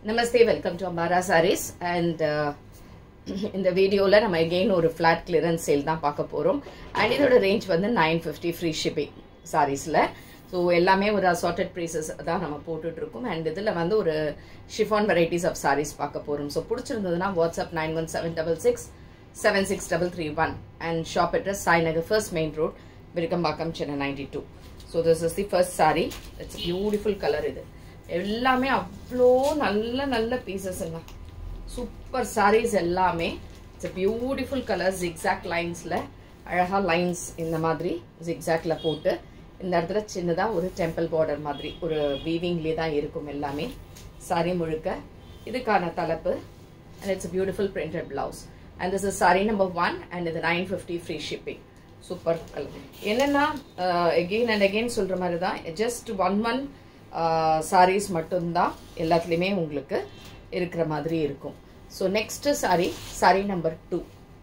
Namaste welcome to Ambara saris and இந்த வீடியோவில் நம்ம எகெயின் ஒரு ஃப்ளாட் கிளியரன்ஸ் சேல் தான் பார்க்க போகிறோம் அண்ட் இதோட ரேஞ்ச் வந்து நைன் ஃபிஃப்டி ஃப்ரீ ஷிப்பிங் சாரீஸில் ஸோ எல்லாமே ஒரு அசார்டட் ப்ரைஸஸ் தான் நம்ம போட்டுட்ருக்கோம் அண்ட் இதில் வந்து ஒரு ஷிஃபான் வெரைட்டிஸ் ஆஃப் சாரீஸ் பார்க்க போகிறோம் ஸோ பிடிச்சிருந்ததுன்னா WhatsApp nine one seven double six seven six double three one and shop address Sainagar first main road Virugambakkam Chennai ninety two so this is the first sari it's beautiful colour இது எல்லாமே அவ்வளோ நல்ல நல்ல பீசஸ்ங்க super saris எல்லாமே இட்ஸ் பியூட்டிஃபுல் கலர் ஜிக்ஸாக் லைன்ஸில் அழகாக lines இந்த மாதிரி ஜிக்ஸாக்ல போட்டு இந்த இடத்துல சின்னதாக ஒரு டெம்பிள் பார்டர் மாதிரி ஒரு வீவிங்லேயே தான் இருக்கும் எல்லாமே சாரி முழுக்க இதுக்கான தலைப்பு and it's beautiful printed blouse and this is sari number one and இது nine fifty free shipping super colour என்னென்னா எகெயின் அண்ட் எகெயின் சொல்கிற மாதிரி தான் ஜஸ்ட் ஒன் ஒன் சாரீஸ் மட்டும்தான் எல்லாத்துலேயுமே உங்களுக்கு இருக்கிற மாதிரி இருக்கும் so next sari sari number two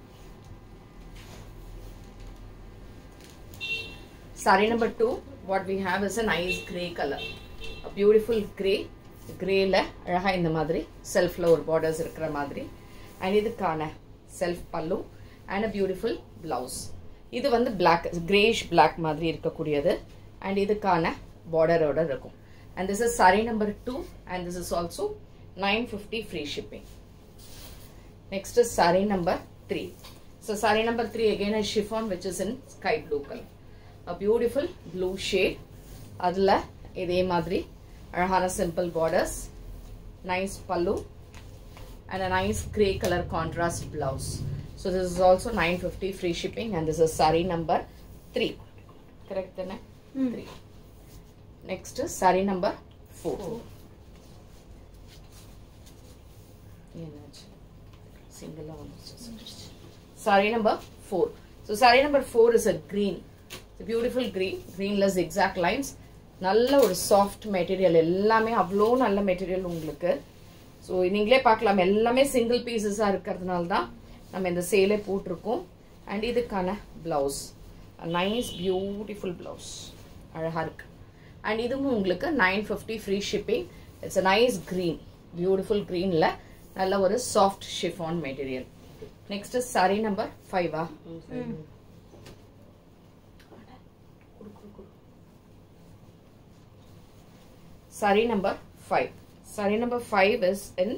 sari number two what we have is a nice grey colour beautiful grey கிரேல அழகாக இந்த மாதிரி செல்ஃபில் ஒரு பார்டர்ஸ் இருக்கிற மாதிரி அண்ட் இதுக்கான self pallu and a beautiful blouse இது வந்து பிளாக் கிரேஷ் பிளாக் மாதிரி இருக்கக்கூடியது அண்ட் இதுக்கான பார்டரோட இருக்கும் and this is sari number 2 and this is also 950 free shipping next is sari number 3 so sari number 3 again is chiffon which is in sky blue color a beautiful blue shade adla இதே மாதிரி அழகான simple borders nice pallu and a nice gray color contrast blouse so this is also 950 free shipping and this is sari number 3 correct then 3 next is saree number 4 single saree number 4 so saree number 4 is a green it's a beautiful green greenless exact lines நல்ல ஒரு soft material எல்லாமே அவ்வளோ நல்ல material உங்களுக்கு so நீங்களே பார்க்கலாம் எல்லாமே single பீசஸாக இருக்கிறதுனால தான் நம்ம இந்த சேலே போட்டிருக்கோம் அண்ட் இதுக்கான ப்ளவுஸ் நைஸ் பியூட்டிஃபுல் ப்ளவுஸ் அழகாக இருக்குது அண்ட் இதுவும் உங்களுக்கு nine fifty free shipping it's a nice green beautiful க்ரீனில் நல்ல ஒரு soft chiffon material next sari number ஃபைவா sari number five sari number five is in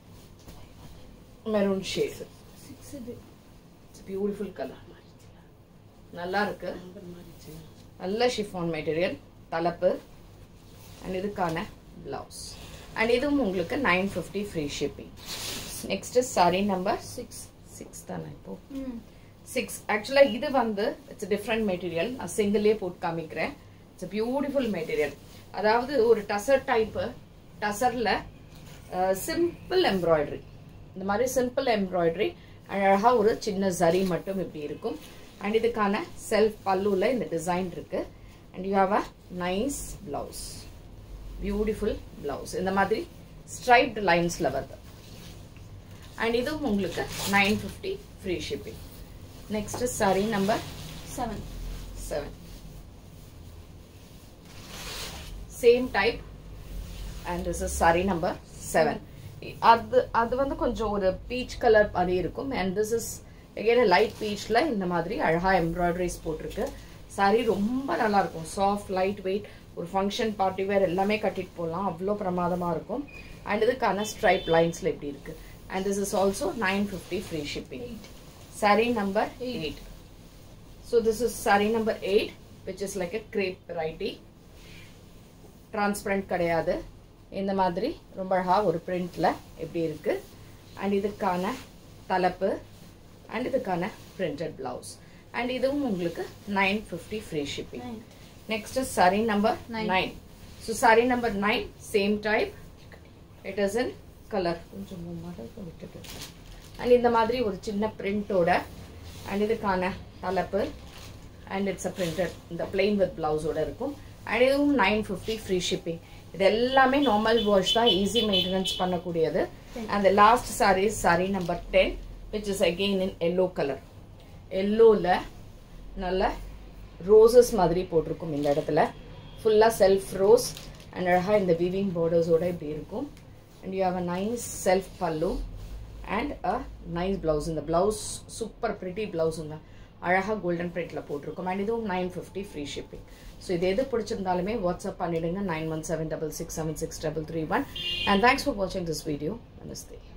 maroon shade beautiful colour நல்லா இருக்கு நல்ல ஷிஃபான் மெட்டீரியல் தலைப்பு அண்ட் இதுக்கான பிளவுஸ் அண்ட் இதுவும் உங்களுக்கு nine fifty free shipping next sari number six six தானே இப்போ சிக்ஸ் ஆக்சுவலாக இது வந்து இட்ஸ் டிஃப்ரெண்ட் மெட்டீரியல் நான் சிங்கிளே போட்டு காமிக்கிறேன் இட்ஸ் பியூட்டிஃபுல் மெட்டீரியல் அதாவது ஒரு டசர் டைப்பு டசரில் சிம்பிள் எம்ப்ராய்டரி இந்த மாதிரி சிம்பிள் எம்ப்ராய்டரி அழகாக ஒரு சின்ன சரி மட்டும் இப்படி இருக்கும் அண்ட் இதுக்கான செல்ஃப் பல்லுவில் இந்த டிசைன் இருக்குது and you have a nice blouse beautiful blouse இந்த மாதிரி ஸ்ட்ரைப்ட் லைன்ஸில் வருது அண்ட் இதுவும் உங்களுக்கு nine fifty free shipping next sari number seven seven same type and this is sari number seven அது அது வந்து கொஞ்சம் ஒரு பீச் கலர் மாதிரி இருக்கும் and this is again light பீச்சில் இந்த மாதிரி அழகாக எம்ப்ராய்டரிஸ் போட்டிருக்கு சாரீ ரொம்ப நல்லா இருக்கும் சாஃப்ட் லைட் வெயிட் ஒரு ஃபங்க்ஷன் பார்ட்டி வேர் எல்லாமே கட்டிட்டு போகலாம் அவ்வளோ பிரமாதமாக இருக்கும் அண்ட் இதுக்கான ஸ்ட்ரைப் லைன்ஸில் எப்படி இருக்கு and this is also nine fifty free shipping sari number eight so this is sari number eight which is like a crepe variety transparent கிடையாது இந்த மாதிரி ரொம்ப அழகாக ஒரு பிரிண்டில் எப்படி இருக்கு அண்ட் இதுக்கான தலைப்பு அண்ட் இதுக்கான பிரிண்டட் பிளவுஸ் அண்ட் இதுவும் உங்களுக்கு nine fifty free shipping next sari number nine so sari number nine same type it is in colour கொஞ்சம் மடக்கு விட்டுட்டு அண்ட் இந்த மாதிரி ஒரு சின்ன பிரிண்டோட அண்ட் இதுக்கான தலைப்பு அண்ட் இட்ஸ் அ பிரிண்டட் இந்த பிளெயின் வித் பிளவுஸோட இருக்கும் அண்ட் இதுவும் நைன் ஃபிஃப்டி ஃப்ரீ ஷிப்பிங் இது எல்லாமே நார்மல் வாஷ் தான் ஈஸி மெயின்டெனன்ஸ் பண்ணக்கூடியது and last sari sari number ten which is again in yellow colour எல்லோவில் நல்ல ரோசஸ் மாதிரி போட்டிருக்கும் இந்த இடத்துல ஃபுல்லாக செல்ஃப் ரோஸ் அண்ட் அழகாக இந்த வீவிங் பார்டர்ஸோட இப்படி இருக்கும் and you have a nice self pallu and a nice blouse இந்த ப்ளவுஸ் சூப்பர் ப்ரிட்டி ப்ளவுஸ் தான் அழகாக கோல்டன் பிரிண்டில் போட்டிருக்கோம் அண்ட் இதுவும் nine fifty free shipping so இது எது பிடிச்சிருந்தாலுமே வாட்ஸ்அப் பண்ணிடுங்க nine one seven double six seven six double three one and thanks for வாட்சிங் திஸ் வீடியோ நமஸ்தே